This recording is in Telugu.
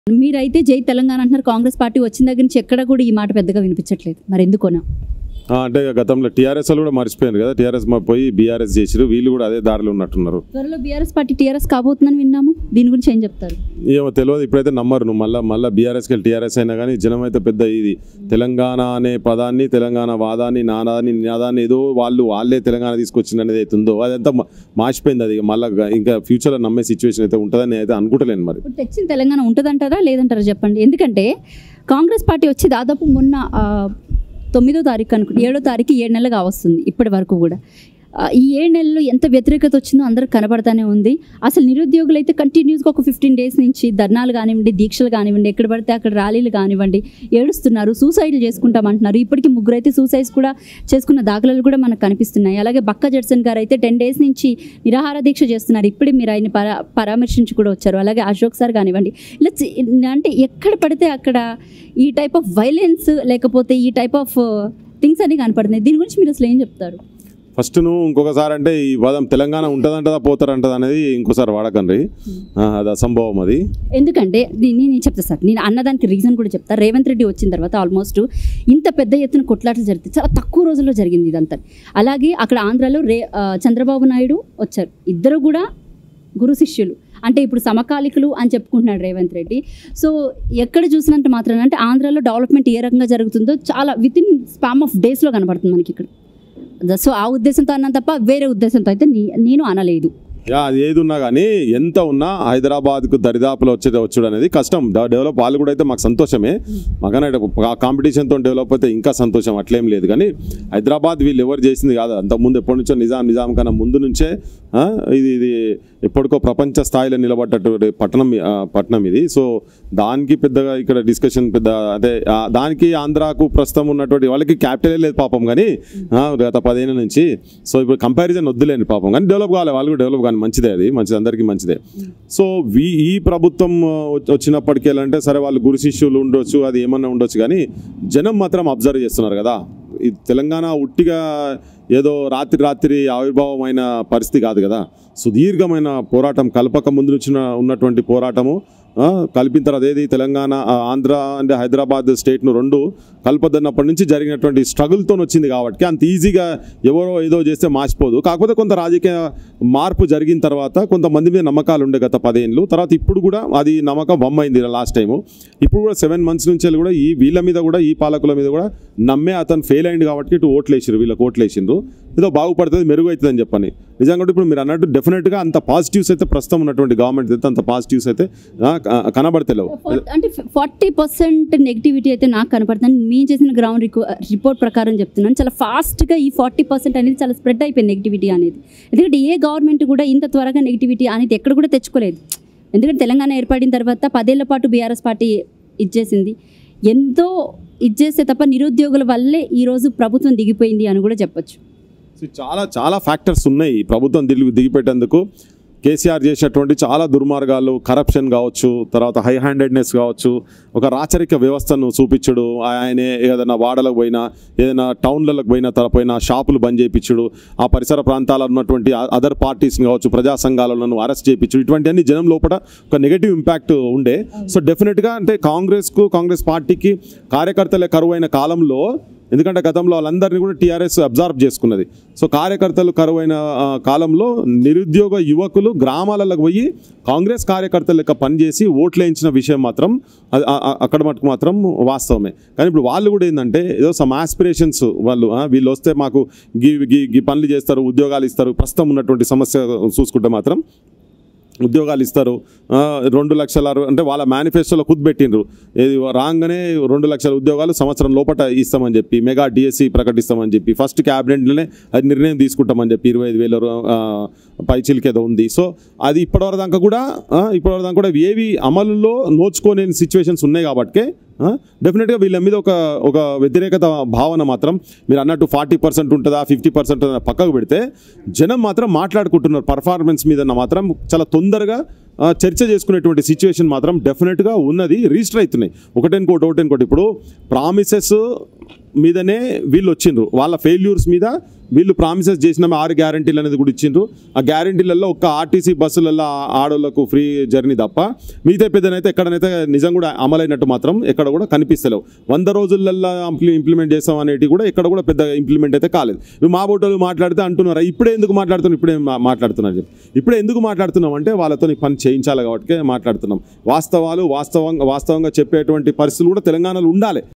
మీరైతే జై తెలంగాణ అంటున్నారు కాంగ్రెస్ పార్టీ వచ్చిన దగ్గర నుంచి ఎక్కడ కూడా ఈ మాట పెద్దగా వినిపించట్లేదు మరి ఎందుకోనా ఆ, అంటే గతంలో టీఆర్ఎస్ వాళ్ళు కూడా మర్చిపోయారు కదా టీఆర్ఎస్ మా పోయి బీఆర్ఎస్ చేసిరు వీళ్ళు కూడా అదే దారిలో ఉన్నట్టున్నారు త్వరలో బీఆర్ఎస్ పార్టీ టీఆర్ఎస్ కాబోతుందని విన్నాము దీని గురించి ఏం చెప్తారు ఏమో తెలియదు ఇప్పుడైతే నమ్మరు నువ్వు మళ్ళీ మళ్ళీ బీఆర్ఎస్కి వెళ్ళి టీఆర్ఎస్ అయినా కానీ జనం అయితే పెద్ద ఇది తెలంగాణ అనే పదాన్ని తెలంగాణ వాదాన్ని నాదాన్ని నినాదాన్ని ఏదో వాళ్ళు వాళ్ళే తెలంగాణ తీసుకొచ్చింది అనేది అయితే ఉందో అదంతా మా- మాసిపోయింది అది మళ్ళీ ఇంకా ఫ్యూచర్లో నమ్మే సిచ్యువేషన్ అయితే ఉంటుందని అయితే అనుకుంటలేను మరి ఇప్పుడు తెచ్చిన తెలంగాణ ఉంటుందంటారా లేదంటారా చెప్పండి ఎందుకంటే కాంగ్రెస్ పార్టీ వచ్చి దాదాపు మొన్న ఆ, తొమ్మిదో తారీఖు అనుకుంటే ఏడో తారీఖు ఏడు నెలలు కావస్తుంది ఇప్పటి వరకు కూడా ఆ, ఈ ఏడు నెలల్లో ఎంత వ్యతిరేకత వచ్చిందో అందరూ కనబడతానే ఉంది అసలు నిరుద్యోగులు అయితే కంటిన్యూస్గా ఒక ఫిఫ్టీన్ డేస్ నుంచి ధర్నాలు కానివ్వండి దీక్షలు కానివ్వండి ఎక్కడ పడితే అక్కడ ర్యాలీలు కానివ్వండి ఏడుస్తున్నారు సూసైడ్లు చేసుకుంటామంటున్నారు ఇప్పటికీ ముగ్గురు అయితే సూసైడ్స్ కూడా చేసుకున్న దాఖలాలు కూడా మనకు కనిపిస్తున్నాయి అలాగే బక్క జడ్సన్ గారు అయితే టెన్ డేస్ నుంచి నిరాహార దీక్ష చేస్తున్నారు ఇప్పుడే మీరు ఆయన పరా పరామర్శించి కూడా వచ్చారు అలాగే అశోక్ సార్ కానివ్వండి ఇలా చి- అంటే ఎక్కడ పడితే అక్కడ ఈ టైప్ ఆఫ్ వైలెన్స్ లేకపోతే ఈ టైప్ ఆఫ్ థింగ్స్ అన్ని కనపడుతున్నాయి దీని గురించి మీరు అసలు ఏం చెప్తారు ఫస్ట్ నువ్వు ఇంకొకసారి అంటే ఈ పదం తెలంగాణ ఉంటుందంటదా పోతారంటదా అనేది ఇంకోసారి వాడకండి ఆ, అది అసంభవం అది ఎందుకంటే దీన్ని నేను చెప్తా సార్ నేను అన్నదానికి రీజన్ కూడా చెప్తా రేవంత్ రెడ్డి వచ్చిన తర్వాత ఆల్మోస్ట్ ఇంత పెద్ద ఎత్తున కొట్లాటలు జరిగితే చాలా తక్కువ రోజుల్లో జరిగింది ఇదంతా అలాగే అక్కడ ఆంధ్రాలో రే ఆ, చంద్రబాబు నాయుడు వచ్చారు ఇద్దరు కూడా గురు శిష్యులు అంటే ఇప్పుడు సమకాలికులు అని చెప్పుకుంటున్నాడు రేవంత్ రెడ్డి సో ఎక్కడ చూసినంత మాత్రం అంటే ఆంధ్రాలో డెవలప్మెంట్ ఏ రకంగా జరుగుతుందో చాలా విత్ ఇన్ స్పామ్ ఆఫ్ డేస్లో కనబడుతుంది మనకి ఇక్కడ సో ఆ ఉద్దేశంతో అన్నాను తప్ప వేరే ఉద్దేశంతో అయితే నీ- నేను అనలేదు యా అది ఏది ఉన్నా కానీ ఎంత ఉన్నా హైదరాబాద్కు దరిదాపులో వచ్చేది వచ్చుడు అనేది కష్టం డ- డెవలప్ వాళ్ళు కూడా అయితే మాకు సంతోషమే మాకనే కాంపిటీషన్తో డెవలప్ అయితే ఇంకా సంతోషం అట్లేం లేదు కానీ హైదరాబాద్ వీళ్ళు ఎవరు చేసింది కాదు అంతకుముందు ఎప్పటి నుంచో నిజాం నిజాం కన్నా ముందు నుంచే ఆ, ఇది ఇది ఎప్పటికో ప్రపంచ స్థాయిలో నిలబడ్డటువంటి పట్టణం ఆ, పట్టణం ఇది సో దానికి పెద్దగా ఇక్కడ డిస్కషన్ పెద్ద అదే ఆ, దానికి ఆంధ్రాకు ప్రస్తుతం ఉన్నటువంటి వాళ్ళకి క్యాపిటలే లేదు పాపం కానీ ఆ, గత పదిహేను నుంచి సో ఇప్పుడు కంపారిజన్ వద్దులేండి పాపం కానీ డెవలప్ కావాలి వాళ్ళు కూడా డెవలప్ కానీ మంచిదే అది మంచిది అందరికీ మంచిదే సో వీ ఈ ప్రభుత్వం ఆ, వచ్చి- వచ్చినప్పటికీ అంటే సరే వాళ్ళు గురు శిష్యులు ఉండొచ్చు అది ఏమన్నా ఉండొచ్చు కానీ జనం మాత్రం అబ్జర్వ్ చేస్తున్నారు కదా ఈ తెలంగాణ ఉట్టిగా ఏదో రాత్రి రాత్రి ఆవిర్భావమైన పరిస్థితి కాదు కదా సుదీర్ఘమైన పోరాటం కలపక ముందు నుంచి ఉన్న- ఉన్నటువంటి పోరాటము ఆ, కలిపిన తర్వాత ఏది తెలంగాణ ఆ, ఆంధ్ర అంటే హైదరాబాద్ స్టేట్ను రెండు కలపదన్నప్పటి నుంచి జరిగినటువంటి స్ట్రగుల్తో వచ్చింది కాబట్టి అంత ఈజీగా ఎవరో ఏదో చేస్తే మార్చిపోదు కాకపోతే కొంత రాజకీయ మార్పు జరిగిన తర్వాత కొంతమంది మీద నమ్మకాలు ఉండే గత పదేళ్ళు తర్వాత ఇప్పుడు కూడా అది నమ్మకం బొమ్మైంది లాస్ట్ టైము ఇప్పుడు కూడా సెవెన్ మంత్స్ నుంచి కూడా ఈ వీళ్ళ మీద కూడా ఈ పాలకుల మీద కూడా నమ్మే అతను ఫెయిల్ అయింది కాబట్టి ఇటు ఓట్లు వేసిరు వీళ్ళకి ఓట్లు వేసిండ్రు ఏదో బాగుపడుతుంది మెరుగవుతుంది అని చెప్పని నిజంగా కూడా ఇప్పుడు మీరు అన్నట్టు డెఫినెట్గా అంత పాజిటివ్స్ అయితే ప్రస్తుతం ఉన్నటువంటి గవర్నమెంట్ అయితే అంత పాజిటివ్స్ అయితే ఆ, క- కనబడతలేవు ఫార్- అంటే ఫార్టీ పర్సెంట్ నెగిటివిటీ అయితే నాకు కనపడుతుంది మేము చేసిన గ్రౌండ్ రిపోర్ట్ ప్రకారం చెప్తున్నాను చాలా ఫాస్ట్గా ఈ ఫార్టీ పర్సెంట్ అనేది చాలా స్ప్రెడ్ అయిపోయింది నెగిటివిటీ అనేది ఎందుకంటే ఏ గవర్నమెంట్ కూడా ఇంత త్వరగా నెగిటివిటీ అనేది ఎక్కడ కూడా తెచ్చుకోలేదు ఎందుకంటే తెలంగాణ ఏర్పడిన తర్వాత పదేళ్ల పాటు బీఆర్ఎస్ పార్టీ ఇచ్చేసింది ఎంతో ఇచ్చేస్తే తప్ప నిరుద్యోగుల వల్లే ఈరోజు ప్రభుత్వం దిగిపోయింది అని కూడా చెప్పొచ్చు సో చాలా చాలా ఫ్యాక్టర్స్ ఉన్నాయి ఈ ప్రభుత్వం దిగి దిగిపెట్టేందుకు కేసీఆర్ చేసినటువంటి చాలా దుర్మార్గాలు కరప్షన్ కావచ్చు తర్వాత హై హ్యాండెడ్నెస్ కావచ్చు ఒక రాచరిక వ్యవస్థను చూపించుడు ఆయన ఏదైనా వాడలకు పోయినా ఏదైనా టౌన్లకు పోయినా తర పోయినా షాపులు బంద్ చేయించుడు ఆ పరిసర ప్రాంతాల్లో ఉన్నటువంటి అదర్ పార్టీస్ కావచ్చు ప్రజా సంఘాలను అరెస్ట్ చేయించుడు ఇటువంటివన్నీ జనం లోపల ఒక నెగటివ్ ఇంపాక్ట్ ఉండే సో డెఫినెట్గా అంటే కాంగ్రెస్కు కాంగ్రెస్ పార్టీకి కార్యకర్తలే కరువైన కాలంలో ఎందుకంటే గతంలో వాళ్ళందరినీ కూడా టీఆర్ఎస్ అబ్జర్వ్ చేసుకున్నది సో కార్యకర్తలు కరువైన ఆ, కాలంలో నిరుద్యోగ యువకులు గ్రామాలకు పోయి కాంగ్రెస్ కార్యకర్తల లెక్క పనిచేసి ఓట్లు వేయించిన విషయం మాత్రం అది- ఆ- ఆ- అక్కడ మటుకు మాత్రం వాస్తవమే కానీ ఇప్పుడు వాళ్ళు కూడా ఏంటంటే ఏదో సమ్ ఆస్పిరేషన్స్ వాళ్ళు ఆ, వీళ్ళు వస్తే మాకు గీ గీ గీ పనులు చేస్తారు ఉద్యోగాలు ఇస్తారు ప్రస్తుతం ఉన్నటువంటి సమస్య చూసుకుంటే మాత్రం ఉద్యోగాలు ఇస్తారు ఆ, రెండు లక్షల అరవై అంటే వాళ్ళ మేనిఫెస్టోలో కుద్ పెట్టిండ్రు ఏది రాగానే రెండు లక్షల ఉద్యోగాలు సంవత్సరం లోపల ఇస్తామని చెప్పి మెగా డిఎస్సి ప్రకటిస్తామని చెప్పి ఫస్ట్ క్యాబినెట్లోనే అది నిర్ణయం తీసుకుంటామని చెప్పి ఇరవై ఐదు వేల పైచిలకి ఏదో ఉంది సో అది ఇప్పటివరకు దాకా కూడా ఆ, ఇప్పటివరకు దాకా కూడా ఏవి అమలులో నోచుకోలేని సిచ్యువేషన్స్ ఉన్నాయి కాబట్టి డెఫినెట్గా వీళ్ళ మీద ఒక ఒక వ్యతిరేకత భావన మాత్రం మీరు అన్నట్టు ఫార్టీ పర్సెంట్ ఉంటుందా ఫిఫ్టీ పర్సెంట్ పక్కకు పెడితే జనం మాత్రం మాట్లాడుకుంటున్నారు పర్ఫార్మెన్స్ మీద మాత్రం చాలా తొందరగా ఆ, చర్చ చేసుకునేటువంటి సిచ్యువేషన్ మాత్రం డెఫినెట్గా ఉన్నది రిజిస్టర్ అవుతున్నాయి ఒకటేనుకోటి ఒకటేనుకోటి ఇప్పుడు ప్రామిసెస్ మీదనే వీళ్ళు వచ్చిండ్రు వాళ్ళ ఫెయిల్యూర్స్ మీద వీళ్ళు ప్రామిసెస్ చేసిన ఆరు గ్యారంటీలు అనేది కూడా ఇచ్చిండ్రు ఆ గ్యారంటీలలో ఒక్క ఆర్టీసీ బస్సులలో ఆడోళ్లకు ఫ్రీ జర్నీ తప్ప మిగతా పెద్దనైతే ఎక్కడనైతే నిజం కూడా అమలైనట్టు మాత్రం ఎక్కడ కూడా కనిపిస్తలేవు వంద రోజులల్లో ఇంప్లిమెంట్ చేస్తాం అనేటి కూడా ఎక్కడ కూడా పెద్ద ఇంప్లిమెంట్ అయితే కాలేదు నువ్వు మా బోటోలు మాట్లాడితే అంటున్నారా ఇప్పుడే ఎందుకు మాట్లాడుతున్నావు ఇప్పుడే మా- మాట్లాడుతున్నారు చెప్పి ఇప్పుడే ఎందుకు మాట్లాడుతున్నాం అంటే వాళ్ళతో నీ పని చేయించాలి కాబట్టి మాట్లాడుతున్నాం వాస్తవాలు వాస్తవంగా వాస్తవంగా చెప్పేటువంటి పరిస్థితులు కూడా తెలంగాణలో ఉండాలి